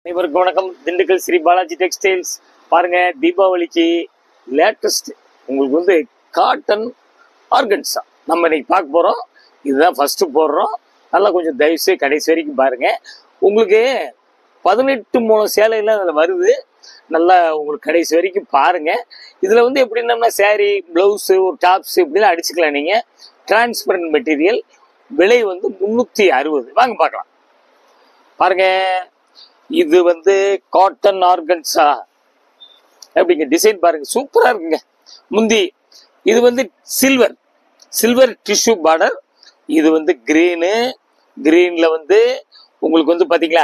அனைவருக்கும் வணக்கம் திண்டுக்கல் ஸ்ரீ பாலாஜி டெக்ஸ்டைல்ஸ் பாருங்க தீபாவளிக்கு லேட்டஸ்ட் உங்களுக்கு வந்து காட்டன் ஆர்கன்ஸா நம்ம இன்னைக்கு பார்க்க போறோம் இதுதான் ஃபர்ஸ்ட் போடுறோம் நல்லா கொஞ்சம் தயவுசெய்து கடைசி வரைக்கும் பாருங்க உங்களுக்கு பதினெட்டு மூணு சேலையெல்லாம் அதில் வருது நல்லா உங்களுக்கு கடைசி வரைக்கும் பாருங்க இதுல வந்து எப்படின்னா saree பிளவுஸ் ஒரு டாப்ஸ் இப்படிலாம் அடிச்சுக்கலாம் நீங்க டிரான்ஸ்பரண்ட் மெட்டீரியல் விலை வந்து முன்னூத்தி அறுபது வாங்க பார்க்கலாம் பாருங்க இது வந்து காட்டன் ஆர்கன்ஸா எப்படிங்க டிசைன் பாருங்க சூப்பரா இருக்குங்க முந்தி இது வந்து சில்வர் சில்வர் டிஷ்யூ பார்டர் இது வந்து கிரீனு கிரீன்ல வந்து உங்களுக்கு வந்து பாத்தீங்களா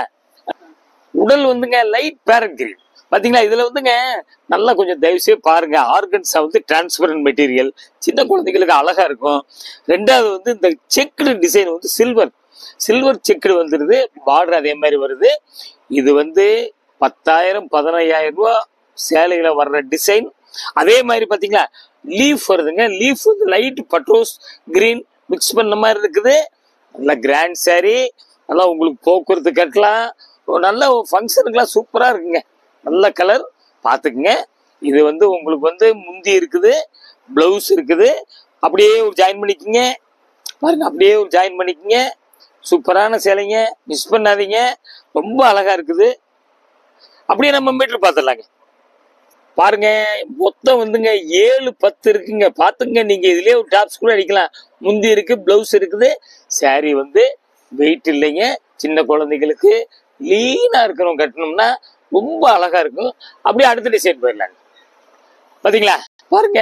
உடல் வந்துங்க லைட் பேரட் கிரீன் பாத்தீங்களா இதுல வந்துங்க நல்லா கொஞ்சம் தயவுசெய்து பாருங்க ஆர்கன்ஸா வந்து டிரான்ஸ்பரண்ட் மெட்டீரியல் சின்ன குழந்தைகளுக்கு அழகா இருக்கும் ரெண்டாவது வந்து இந்த செக்குடு டிசைன் வந்து சில்வர் சில்வர் செக்குடு வந்துருது பார்டர் அதே மாதிரி வருது இது வந்து பத்தாயிரம் பதினையாயிரம் ரூபா சேலையில வர்ற டிசைன் அதே மாதிரி பாத்தீங்களா லீஃப் வருதுங்க லீஃப் வந்து லைட் பட்ரோஸ் கிரீன் மிக்ஸ் பண்ண மாதிரி இருக்குது நல்ல கிராண்ட் saree நல்லா உங்களுக்கு போக்குவரத்து கட்டலாம் ஒரு நல்ல ஃபங்க்ஷனுக்குலாம் சூப்பரா இருக்குங்க நல்ல கலர் பார்த்துக்குங்க இது வந்து உங்களுக்கு வந்து முந்தி இருக்குது பிளவுஸ் இருக்குது அப்படியே ஒரு ஜாயின் பண்ணிக்கங்க பாருங்க அப்படியே ஒரு ஜாயின் பண்ணிக்கங்க சூப்பரான சேலைங்க மிஸ் பண்ணாதீங்க ரொம்ப அழகா இருக்குது அப்படியே நம்ம மீட்டர் பார்த்துடலாங்க பாருங்க மொத்தம் வந்துங்க ஏழு பத்து இருக்குங்க பாத்துங்க நீங்க இதுலயே ஒரு டாப்ஸ் கூட அடிக்கலாம் முந்தி இருக்கு பிளவுஸ் இருக்குது saree வந்து வெயிட் இல்லைங்க சின்ன குழந்தைகளுக்கு லீனா இருக்கிறவங்க கட்டணும்னா ரொம்ப அழகா இருக்கும் அப்படியே அடுத்த டிசைன் போயிடலாங்க பாத்தீங்களா பாருங்க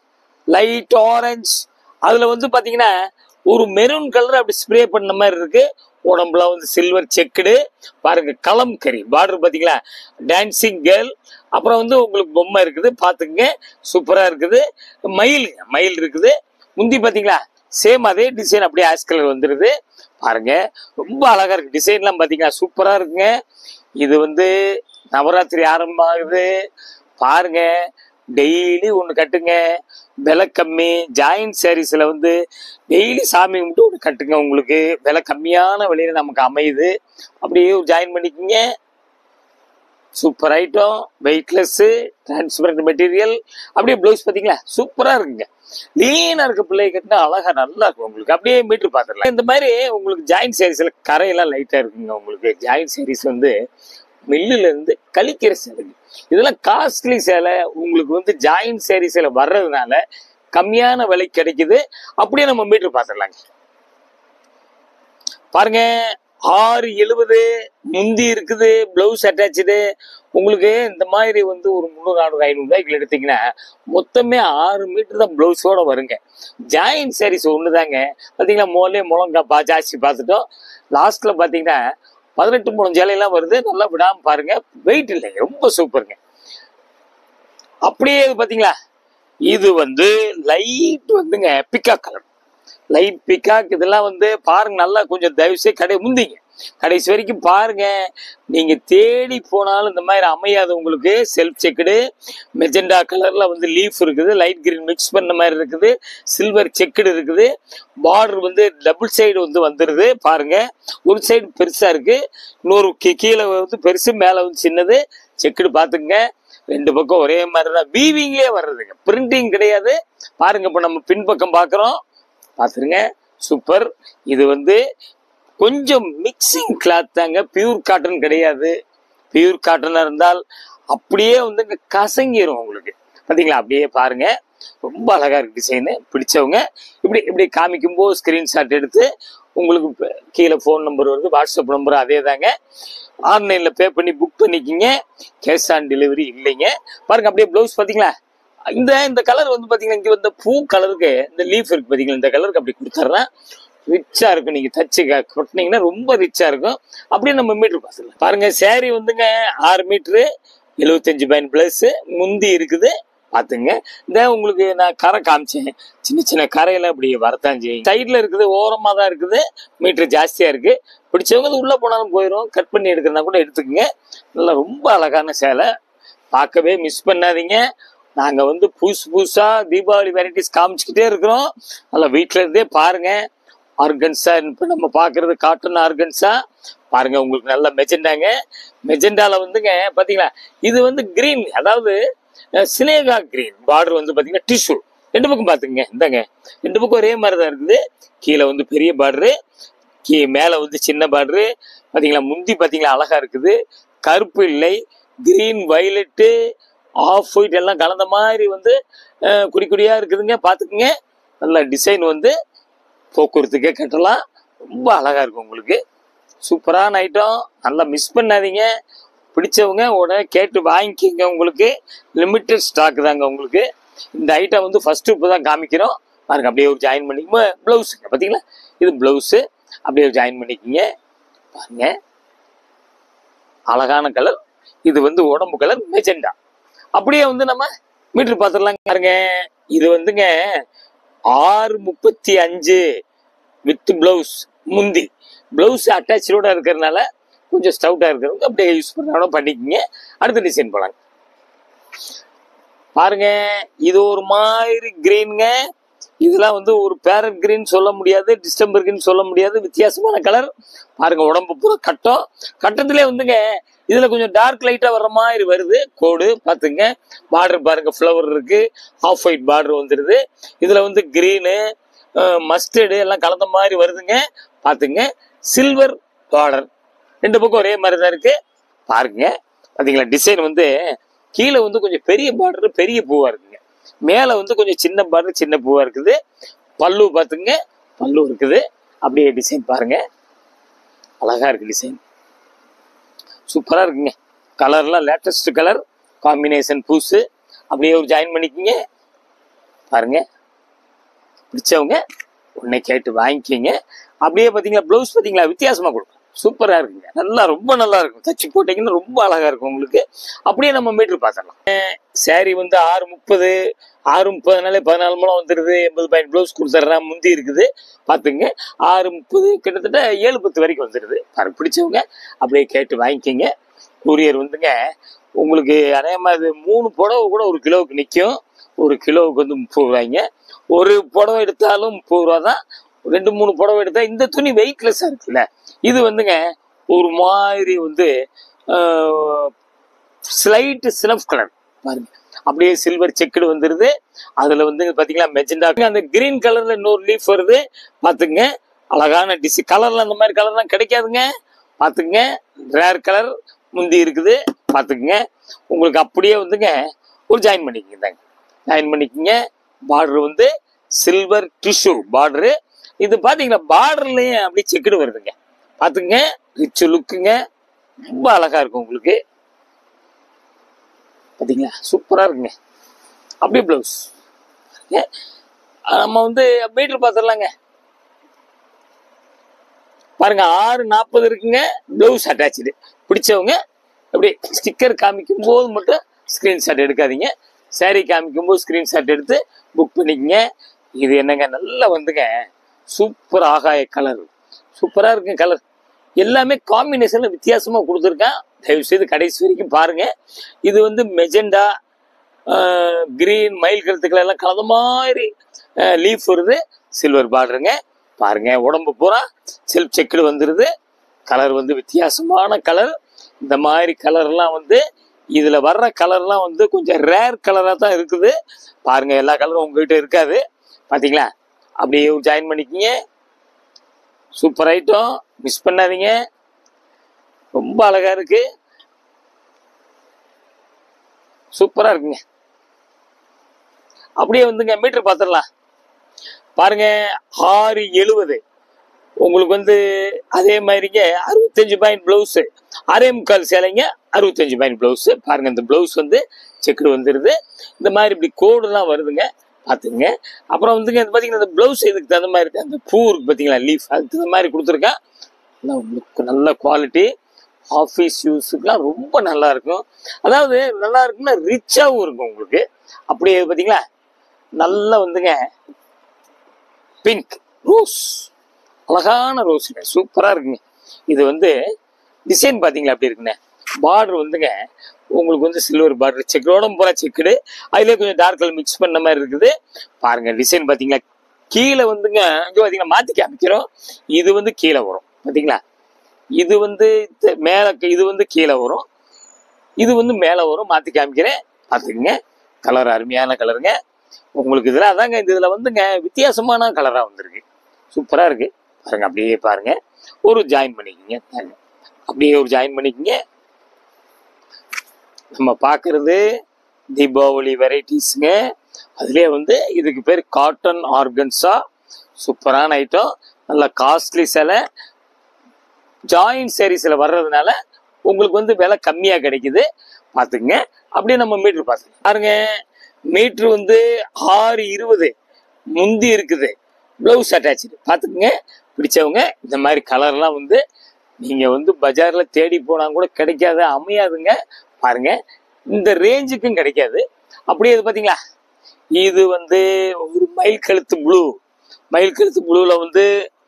லைட் ஆரஞ்சு அதுல வந்து பாத்தீங்கன்னா ஒரு மெரூன் கலர் அப்படி ஸ்ப்ரே பண்ண மாதிரி இருக்கு உடம்புல வந்து சில்வர் செக்குடு பாருங்க களம் கறி பார்டர் பாத்தீங்களா டான்சிங் கேர்ள் அப்புறம் வந்து உங்களுக்கு பொம்மை இருக்குது பாத்துக்கங்க சூப்பரா இருக்குது மயில் மயில் இருக்குது முந்தி பாத்தீங்களா சேம் அதே டிசைன் அப்படியே ஆஷ் கலர் வந்துருது பாருங்க ரொம்ப அழகா இருக்கு டிசைன்லாம் பாத்தீங்களா சூப்பரா இருக்குங்க இது வந்து நவராத்திரி ஆரம்பமாகுது பாருங்க டெய்லி ஒன்று கட்டுங்க விலை கம்மி ஜாயின்ட் சாரீஸ்ல வந்து டெய்லி சாமி கும்பிட்டு ஒன்று கட்டுங்க உங்களுக்கு விலை கம்மியான விலையில நமக்கு அமையுது அப்படியே ஒரு ஜாயின் பண்ணிக்கோங்க super item weightless transparent material அப்படியே ப்ளவுஸ் பார்த்தீங்களா சூப்பரா இருக்குங்க லீனா இருக்க பிள்ளை கட்டினா அழகா நல்லா இருக்கும் உங்களுக்கு அப்படியே மீட்டர் பார்த்துடலாம் இந்த மாதிரி உங்களுக்கு ஜாயின்ட் சாரீஸ்ல கரையெல்லாம் லைட்டா இருக்குங்க உங்களுக்கு ஜாயின்ட் சாரீஸ் வந்து மில்லுல இருந்து கழிக்கிற சேலை இதெல்லாம் காஸ்ட்லி சேலை உங்களுக்கு வந்து ஜாயின்ட் சாரீஸ்ல வர்றதுனால கம்மியான விலை கிடைக்குது அப்படியே நம்ம மீட்டர் பார்த்துடலாங்க பாருங்க ஆறு எழுபது முந்தி இருக்குது பிளவுஸ் அட்டாச்சு உங்களுக்கு இந்த மாதிரி வந்து ஒரு முந்நூறு நானூறு ஐநூறு ரூபாய்க்கு எடுத்தீங்கன்னா மொத்தமே ஆறு மீட்டர் தான் பிளவுஸோட வருங்க ஜாயின் சாரீஸ் ஒண்ணுதாங்க பாத்தீங்கன்னா மோலே முழங்கா பா ஜாஸ்தி பார்த்துட்டோம் லாஸ்ட்ல பாத்தீங்கன்னா பதினெட்டு மூணு ஜாலையெல்லாம் வருது நல்லா விடாம பாருங்க வெயிட் இல்லைங்க ரொம்ப சூப்பருங்க அப்படியே இது பாத்தீங்களா இது வந்து லைட் வந்துங்க பிக்கா கலர் லைட் பிக்காக் இதெல்லாம் வந்து பாருங்க நல்லா கொஞ்சம் தயவுசெய்து கடை முந்திங்க கடைசி வரைக்கும் பாருங்க நீங்க தேடி போனாலும் இந்த மாதிரி அமையாது உங்களுக்கு செல்ஃப் செக்குடு மெஜெண்டா கலர்ல வந்து லீஃப் இருக்குது லைட் கிரீன் மிக்ஸ் பண்ண மாதிரி இருக்குது சில்வர் செக்குடு இருக்குது பார்டர் வந்து டபுள் சைடு வந்து வந்துருது பாருங்க ஒரு சைடு பெருசா இருக்கு இன்னொரு கீ- கீழே வந்து பெருசு மேல வந்து சின்னது செக்குடு பாத்துங்க ரெண்டு பக்கம் ஒரே மாதிரி தான் வீவிங்லேயே வர்றதுங்க பிரிண்டிங் கிடையாது பாருங்க இப்போ நம்ம பின்பக்கம் பார்க்குறோம் பார்த்துருங்க சூப்பர் இது வந்து கொஞ்சம் மிக்சிங் கிளாத் தாங்க பியூர் காட்டன் கிடையாது பியூர் காட்டனா இருந்தால் அப்படியே வந்து இங்க கசங்கிரும் உங்களுக்கு பாத்தீங்களா அப்படியே பாருங்க ரொம்ப அழகா இருக்கு டிசைனு பிடிச்சவங்க இப்படி இப்படி காமிக்கும் போது ஸ்கிரீன்ஷாட் எடுத்து உங்களுக்கு இப்ப கீழே ஃபோன் நம்பர் வருது வாட்ஸ்அப் நம்பர் அதே தாங்க ஆன்லைன்ல பே பண்ணி புக் பண்ணிக்கிங்க கேஷ் ஆன் டெலிவரி இல்லைங்க பாருங்க அப்படியே ப்ளவுஸ் பாத்தீங்களா இந்த இந்த கலர் வந்து பாத்தீங்கன்னா இங்க வந்த பூ கலருக்கு இந்த லீஃப் இருக்கு பாத்தீங்களா இந்த கலருக்கு அப்படி கொடுத்துட்றேன் ரிச்சா இருக்கும் நீங்க தச்சு க- கொட்டினீங்கன்னா ரொம்ப ரிச்சா இருக்கும் அப்படியே நம்ம மீட்டர் பார்த்துக்கலாம் பாருங்க saree வந்துங்க ஆறு மீட்டரு எழுபத்தஞ்சு பைன் பிளஸ் முந்தி இருக்குது பாத்துங்க இந்த உங்களுக்கு நான் கரை காமிச்சேன் சின்ன சின்ன கரையெல்லாம் இப்படி வரத்தான் செய்யும் சைட்ல இருக்குது ஓரமா தான் இருக்குது மீட்டர் ஜாஸ்தியா இருக்கு பிடிச்சவங்க அது உள்ள போனாலும் போயிடும் கட் பண்ணி எடுக்கிறதா கூட எடுத்துக்கங்க நல்லா ரொம்ப அழகான சேலை பார்க்கவே மிஸ் பண்ணாதீங்க நாங்க வந்து புதுசு புதுசா தீபாவளி வெரைட்டிஸ் காமிச்சுக்கிட்டே இருக்கிறோம் நல்லா வீட்ல இருந்தே பாருங்க ஆர்கன்ஸா இப்போ நம்ம பார்க்கறது காட்டன் ஆர்கன்ஸா பாருங்க உங்களுக்கு நல்ல மெஜெண்டாங்க மெஜெண்டால வந்துங்க பாத்தீங்களா இது வந்து கிரீன் அதாவது அஹ், சினேகா கிரீன் பார்டர் வந்து பாத்தீங்கன்னா டிஷ்யூ ரெண்டு பக்கம் பாத்துங்க இந்தாங்க ரெண்டு பக்கம் ஒரே மாதிரி தான் இருக்குது கீழே வந்து பெரிய பார்டரு கீ மேலே வந்து சின்ன பார்டரு பாத்தீங்களா முந்தி பாத்தீங்களா அழகா இருக்குது கருப்பு இல்லை கிரீன் வயலட்டு ஆஃப் ஒயிட் எல்லாம் கலந்த மாதிரி வந்து அஹ், குடி குடியா இருக்குதுங்க பாத்துக்குங்க நல்ல டிசைன் வந்து போக்குவரத்துக்கே கட்டலாம் ரொம்ப அழகா இருக்கும் உங்களுக்கு சூப்பரான ஐட்டம் நல்லா மிஸ் பண்ணாதீங்க பிடிச்சவங்க உடனே கேட்டு வாங்கிக்கிங்க உங்களுக்கு லிமிட்டட் ஸ்டாக் தாங்க உங்களுக்கு இந்த ஐட்டம் வந்து ஃபர்ஸ்ட் இப்போ தான் காமிக்கிறோம் பாருங்க அப்படியே ஒரு ஜாயின் பண்ணிக்கோங்க ப்ளவுஸுங்க பார்த்தீங்களா இது ப்ளவுஸு அப்படியே ஜாயின் பண்ணிக்கிங்க பாருங்க அழகான கலர் இது வந்து உடம்பு கலர் மெஜெண்டா அப்படியே வந்து நம்ம மீட்டர் பார்த்துடலாம் பாருங்க இது வந்துங்க ஆறு முப்பத்தி அஞ்சு வித் பிளவுஸ் முந்தி பிளவுஸ் அட்டாச்சோட இருக்கிறதுனால கொஞ்சம் ஸ்டவுட்டா இருக்கிறவங்க அப்படியே யூஸ் பண்ணாலும் பண்ணிக்கோங்க அடுத்த டிசைன் போலாங்க பாருங்க இது ஒரு மாதிரி கிரீனுங்க இதெல்லாம் வந்து ஒரு பேரட் கிரீன் சொல்ல முடியாது டிஸ்டம்பர் கிரீன் சொல்ல முடியாது வித்தியாசமான கலர் பாருங்க உடம்பு பூரா கட்டம் கட்டத்திலே வந்துங்க இதுல கொஞ்சம் டார்க் லைட்டா வர்ற மாதிரி வருது கோடு பாத்துங்க பார்டர் பாருங்க ஃப்ளவர் இருக்கு ஆஃப் ஒயிட் பார்டர் வந்துருது இதுல வந்து கிரீனு மஸ்டர்டு எல்லாம் கலந்த மாதிரி வருதுங்க பாத்துங்க சில்வர் பார்டர் ரெண்டு பக்கம் ஒரே மாதிரி தான் இருக்கு பாருங்க பாத்தீங்களா டிசைன் வந்து கீழே வந்து கொஞ்சம் பெரிய பார்டர் பெரிய பூவா இருக்குங்க மேல வந்து கொஞ்சம் சின்ன பார்டர் சின்ன பூவா இருக்குது பல்லு பாத்துங்க பல்லு இருக்குது அப்படியே டிசைன் பாருங்க அழகா இருக்கு டிசைன் சூப்பரா இருக்குங்க கலர்லாம் லேட்டஸ்ட் கலர் காம்பினேஷன் பூசு அப்படியே ஒரு ஜாயின் பண்ணிக்கிங்க பாருங்க பிடிச்சவங்க உடனே கேட்டு வாங்கிக்கிங்க அப்படியே பார்த்தீங்களா ப்ளவுஸ் பார்த்தீங்களா வித்தியாசமா கொடுக்கும் சூப்பரா இருக்குங்க நல்லா ரொம்ப நல்லா இருக்கும் தச்சு போட்டீங்கன்னா ரொம்ப அழகா இருக்கும் உங்களுக்கு அப்படியே நம்ம மீட்டர் பார்த்துடலாம் சாரி வந்து ஆறு முப்பது ஆறு முப்பதுனாலே பதினாலு மூலம் வந்துடுது எண்பது பாயிண்ட் ப்ளவுஸ் கொடுத்துட்றேன் முந்தி இருக்குது பார்த்துங்க ஆறு முப்பது கிட்டத்தட்ட ஏழு பத்து வரைக்கும் வந்துடுது பாருங்க பிடிச்சவங்க அப்படியே கேட்டு வாங்கிக்கிங்க கூரியர் வந்துங்க உங்களுக்கு அநேகமா இது மூணு புடவை கூட ஒரு கிலோவுக்கு நிற்கும் ஒரு கிலோவுக்கு வந்து முப்பது ரூபாய்ங்க ஒரு புடவை எடுத்தாலும் முப்பது ரூபா தான் ரெண்டு மூணு புடவை எடுத்தா இந்த துணி வெயிட்லெஸ்ஸாக இருக்குல்ல இது வந்துங்க ஒரு மாதிரி வந்து ஸ்லைட் சினப் கலர் பாருங்க அப்படியே சில்வர் செக்குடு வந்துருது அதுல வந்து பாத்தீங்களா மெஜெண்டா அந்த கிரீன் கலர்ல இன்னொரு லீஃப் வருது பாத்துங்க அழகான டிசி கலர்ல அந்த மாதிரி கலர்லாம் கிடைக்காதுங்க பாத்துங்க ரேர் கலர் முந்தி இருக்குது பாத்துக்குங்க உங்களுக்கு அப்படியே வந்துங்க ஒரு ஜாயின் பண்ணிக்கங்க தாங்க ஜாயின் பண்ணிக்கங்க பார்டர் வந்து சில்வர் டிஷ்யூ பார்டரு இது பாத்தீங்களா பார்டர்லயும் அப்படியே செக்குடு வருதுங்க பாத்துங்க ரிச் லுக்குங்க ரொம்ப அழகா இருக்கும் உங்களுக்கு பாத்தீங்களா சூப்பரா இருக்குங்க அப்படியே பிளவுஸ் நம்ம வந்து மீட்டர் பார்த்துடலாங்க பாருங்க ஆறு நாற்பது இருக்குங்க பிளவுஸ் அட்டாச்சு பிடிச்சவங்க அப்படி ஸ்டிக்கர் காமிக்கும் போது மட்டும் ஸ்கிரீன்ஷாட் எடுக்காதீங்க saree காமிக்கும் போது ஸ்கிரீன்ஷாட் எடுத்து புக் பண்ணிக்கங்க இது என்னங்க நல்லா வந்துங்க சூப்பர் ஆகாய கலர் சூப்பரா இருக்குங்க கலர் எல்லாமே காம்பினேஷன்ல வித்தியாசமா கொடுத்துருக்கேன் தயவு செய்து கடைசி வரைக்கும் பாருங்க இது வந்து மெஜெண்டா கிரீன் மயில் கருத்துக்கள் எல்லாம் கலந்த மாதிரி லீஃப் வருது சில்வர் பார்டருங்க பாருங்க உடம்பு பூரா செல்ஃப் செக்குடு வந்துருது கலர் வந்து வித்தியாசமான கலர் இந்த மாதிரி கலர்லாம் வந்து இதுல வர்ற கலர்லாம் வந்து கொஞ்சம் ரேர் கலரா தான் இருக்குது பாருங்க எல்லா கலரும் உங்ககிட்ட இருக்காது பாத்தீங்களா அப்படியே ஜாயின் பண்ணிக்கிங்க சூப்பர் ஐட்டம் மிஸ் பண்ணாதீங்க ரொம்ப அழகா இருக்கு சூப்பரா இருக்குங்க அப்படியே வந்துங்க மீட்டர் பார்த்துடலாம் பாருங்க ஆறு எழுபது உங்களுக்கு வந்து அதே மாதிரிங்க அறுபத்தஞ்சு பாயிண்ட் பிளவுஸ் அரே முக்கால் சேலைங்க அறுபத்தஞ்சு பாயிண்ட் பிளவுஸ் பாருங்க இந்த பிளவுஸ் வந்து செக்குடு வந்துருது இந்த மாதிரி இப்படி கோடுலாம் வருதுங்க பார்த்துங்க அப்புறம் வந்துங்க இது பார்த்தீங்கன்னா இந்த பிளவுஸ் இதுக்கு தகுந்த மாதிரி இருக்கு அந்த பூ இருக்கு பார்த்தீங்களா லீஃப் அதுக்கு தகுந்த மாதிரி கொடுத்துருக்கேன் நல்லா உங்களுக்கு நல்ல குவாலிட்டி ஆஃபீஸ் யூஸுக்குலாம் ரொம்ப நல்லா இருக்கும் அதாவது நல்லா இருக்குன்னா ரிச்சாகவும் இருக்கும் உங்களுக்கு அப்படியே பார்த்தீங்களா நல்லா வந்துங்க பிங்க் ரோஸ் அழகான ரோஸுங்க சூப்பராக இருக்குங்க இது வந்து டிசைன் பார்த்தீங்களா அப்படி இருக்குண்ணே பார்டர் வந்துங்க உங்களுக்கு வந்து சில்வர் பார்டர் செக்கரோட பூரா செக்குடு அதுலேயே கொஞ்சம் டார்க் கலர் மிக்ஸ் பண்ண மாதிரி இருக்குது பாருங்க டிசைன் பார்த்தீங்களா கீழே வந்துங்க இங்க பாத்தீங்கன்னா மாத்தி காமிக்கிறோம் இது வந்து கீழே வரும் பாத்தீங்களா இது வந்து த- மேல இது வந்து கீழே வரும் இது வந்து மேலே வரும் மாத்தி காமிக்கிறேன் பார்த்துக்குங்க கலர் அருமையான கலருங்க உங்களுக்கு இதில் அதாங்க இந்த இதில் வந்துங்க வித்தியாசமான கலராக வந்திருக்கு சூப்பராக இருக்கு பாருங்க அப்படியே பாருங்க ஒரு ஜாயின் பண்ணிக்கோங்க பாருங்க. அப்படியே ஒரு ஜாயின் பண்ணிக்கோங்க நம்ம பார்க்கறது தீபாவளி வெரைட்டிஸுங்க அதுலேயே வந்து இதுக்கு பேர் காட்டன் ஆர்கன்ஸா சூப்பரான ஐட்டம் நல்ல காஸ்ட்லி சிலை ஜாயின் சாரீஸில் வர்றதுனால உங்களுக்கு வந்து விலை கம்மியாக கிடைக்குது பார்த்துக்குங்க அப்படியே நம்ம மீட்ரு பார்த்துங்க பாருங்க மீட்ரு வந்து ஆறு இருபது முந்தி இருக்குது ப்ளவுஸ் அட்டாச்சு பார்த்துக்குங்க பிடிச்சவங்க இந்த மாதிரி கலர்லாம் வந்து நீங்கள் வந்து பஜாரில் தேடி போனால் கூட கிடைக்காது அமையாதுங்க பாருங்க இந்த ரேஞ்சுக்கும் கிடைக்காது அப்படியே இது பார்த்தீங்களா இது வந்து ஒரு மயில் கழுத்து ப்ளூ மயில் கழுத்து ப்ளூவில் வந்து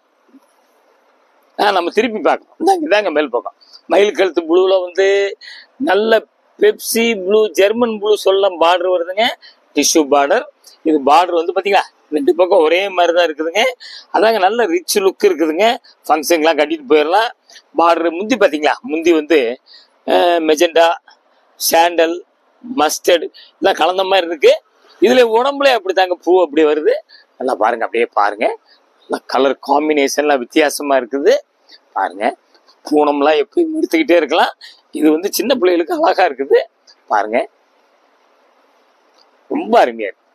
ஆ நம்ம திருப்பி பார்க்கணும் இந்தாங்க இதாங்க மேல் பக்கம் மயில் கழுத்து ப்ளூவில் வந்து நல்ல பெப்சி ப்ளூ ஜெர்மன் ப்ளூ சொல்ல பார்டர் வருதுங்க டிஷ்யூ பார்டர் இது பார்டர் வந்து பார்த்தீங்களா ரெண்டு பக்கம் ஒரே மாதிரி தான் இருக்குதுங்க அதாங்க நல்ல ரிச் லுக் இருக்குதுங்க ஃபங்க்ஷன்லாம் கட்டிட்டு போயிடலாம் பார்டர் முந்தி பார்த்தீங்களா முந்தி வந்து மெஜெண்டா சாண்டல் மஸ்டர்ட் எல்லாம் கலந்த மாதிரி இருக்கு இதுல உடம்புல அப்படி தாங்க பூ அப்படி வருது நல்லா பாருங்க அப்படியே பாருங்க நல்லா கலர் காம்பினேஷன்லாம் வித்தியாசமா இருக்குது பாருங்க பூனம்லாம் எப்பயும் எடுத்துக்கிட்டே இருக்கலாம் இது வந்து சின்ன பிள்ளைகளுக்கு அழகா இருக்குது பாருங்க ரொம்ப அருமையா இருக்கு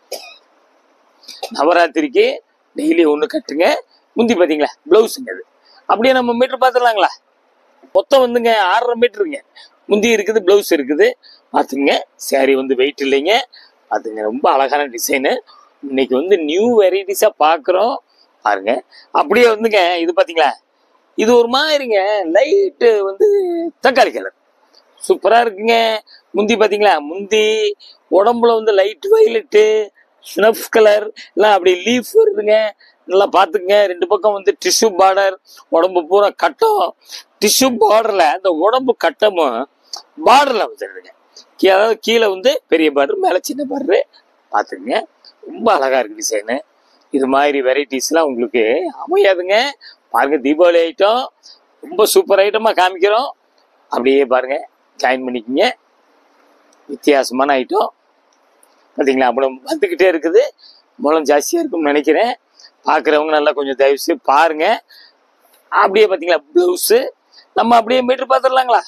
நவராத்திரிக்கு டெய்லி ஒன்று கட்டுங்க முந்தி பார்த்தீங்களா பிளவுஸுங்க அது அப்படியே நம்ம மீட்டர் பார்த்துடலாங்களா மொத்தம் வந்துங்க ஆறரை மீட்டருங்க முந்தி இருக்குது பிளவுஸ் இருக்குது பார்த்துங்க saree வந்து வெயிட் இல்லைங்க பார்த்துங்க ரொம்ப அழகான டிசைனு இன்னைக்கு வந்து நியூ வெரைட்டிஸாக பார்க்குறோம் பாருங்க அப்படியே வந்துங்க இது பார்த்தீங்களா இது ஒரு மாதிரிங்க லைட்டு வந்து தக்காளி கலர் சூப்பராக இருக்குங்க முந்தி பார்த்தீங்களா முந்தி உடம்புல வந்து லைட் வயலட்டு ஸ்னஃப் கலர் எல்லாம் அப்படி லீஃப் வருதுங்க நல்லா பார்த்துக்குங்க ரெண்டு பக்கம் வந்து டிஷ்யூ பார்டர் உடம்பு பூரா கட்டம் டிஷ்யூ பார்டரில் அந்த உடம்பு கட்டமும் பார்டரில் வந்துடுதுங்க கீ- அதாவது கீழே வந்து பெரிய பார்டர் மேலே சின்ன பார்டரு பார்த்துக்குங்க ரொம்ப அழகா இருக்கு டிசைனு இது மாதிரி வெரைட்டிஸ்லாம் உங்களுக்கு அமையாதுங்க பாருங்க தீபாவளி ஐட்டம் ரொம்ப சூப்பர் ஐட்டமாக காமிக்கிறோம் அப்படியே பாருங்க ஜாயின் பண்ணிக்கோங்க வித்தியாசமான ஐட்டம் பார்த்தீங்களா அப்புறம் வந்துக்கிட்டே இருக்குது மூலம் ஜாஸ்தியாக இருக்கும்னு நினைக்கிறேன் பார்க்குறவங்க நல்லா கொஞ்சம் தயவு செய்து பாருங்க அப்படியே பார்த்தீங்களா ப்ளவுஸு நம்ம அப்படியே மீட்டர் பார்த்துடலாங்களா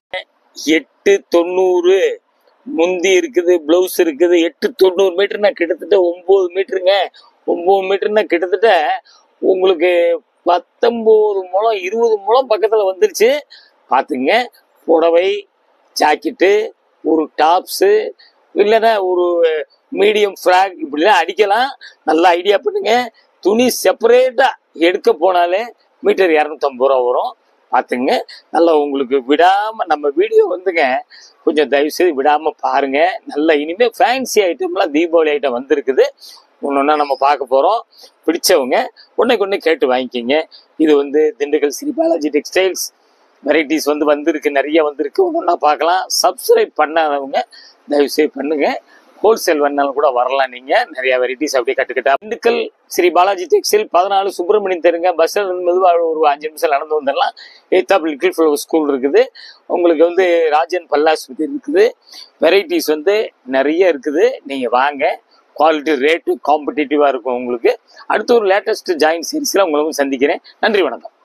எட்டு தொண்ணூறு முந்தி இருக்குது ப்ளவுஸ் இருக்குது எட்டு தொண்ணூறு மீட்டர்னா கிட்டத்தட்ட ஒம்பது மீட்டருங்க ஒம்பது மீட்டர்னா கிட்டத்தட்ட உங்களுக்கு பத்தொம்போது முழம் இருபது முழம் பக்கத்தில் வந்துருச்சு பார்த்துங்க புடவை ஜாக்கெட்டு ஒரு டாப்ஸு இல்லைன்னா ஒரு மீடியம் ஃப்ராக் இப்படிலாம் அடிக்கலாம் நல்லா ஐடியா பண்ணுங்க துணி செப்பரேட்டாக எடுக்க போனாலே மீட்டர் இரநூத்தம்பது ரூபா வரும் பார்த்துங்க நல்லா உங்களுக்கு விடாம நம்ம வீடியோ வந்துங்க கொஞ்சம் தயவு செய்து விடாம பாருங்க நல்லா இனிமே ஃபேன்சி ஐட்டம்லாம் தீபாவளி ஐட்டம் வந்திருக்குது ஒன்று நம்ம பார்க்க போகிறோம் பிடிச்சவங்க ஒன்றைக்கு ஒன்று கேட்டு வாங்கிக்கிங்க இது வந்து திண்டுக்கல் ஸ்ரீ பாலாஜி டெக்ஸ்டைல்ஸ் வெரைட்டிஸ் வந்து வந்திருக்கு நிறைய வந்திருக்கு ஒன்றா பார்க்கலாம் சப்ஸ்கிரைப் பண்ணாதவங்க தயவு செய்து பண்ணுங்க ஹோல்சேல் வேணாலும் கூட வரலாம் நீங்க நிறைய வெரைட்டிஸ் அப்படியே கட்டுக்கிட்டா திண்டுக்கல் ஸ்ரீ பாலாஜி டெக்ஸ்டைல் பதினாலு சுப்பிரமணியன் தெருங்க பஸ்ல இருந்து மெதுவாக ஒரு அஞ்சு நிமிஷம் நடந்து வந்துடலாம் எய்த்தாப் லிட்டில் ஃப்ளவர் ஸ்கூல் இருக்குது உங்களுக்கு வந்து ராஜன் பல்லாஸ்பதி இருக்குது வெரைட்டிஸ் வந்து நிறைய இருக்குது நீங்க வாங்க குவாலிட்டி ரேட்டு காம்படிட்டிவாக இருக்கும் உங்களுக்கு அடுத்து ஒரு லேட்டஸ்ட் ஜாயின் சீரிஸில் உங்களுக்கும் சந்திக்கிறேன் நன்றி வணக்கம்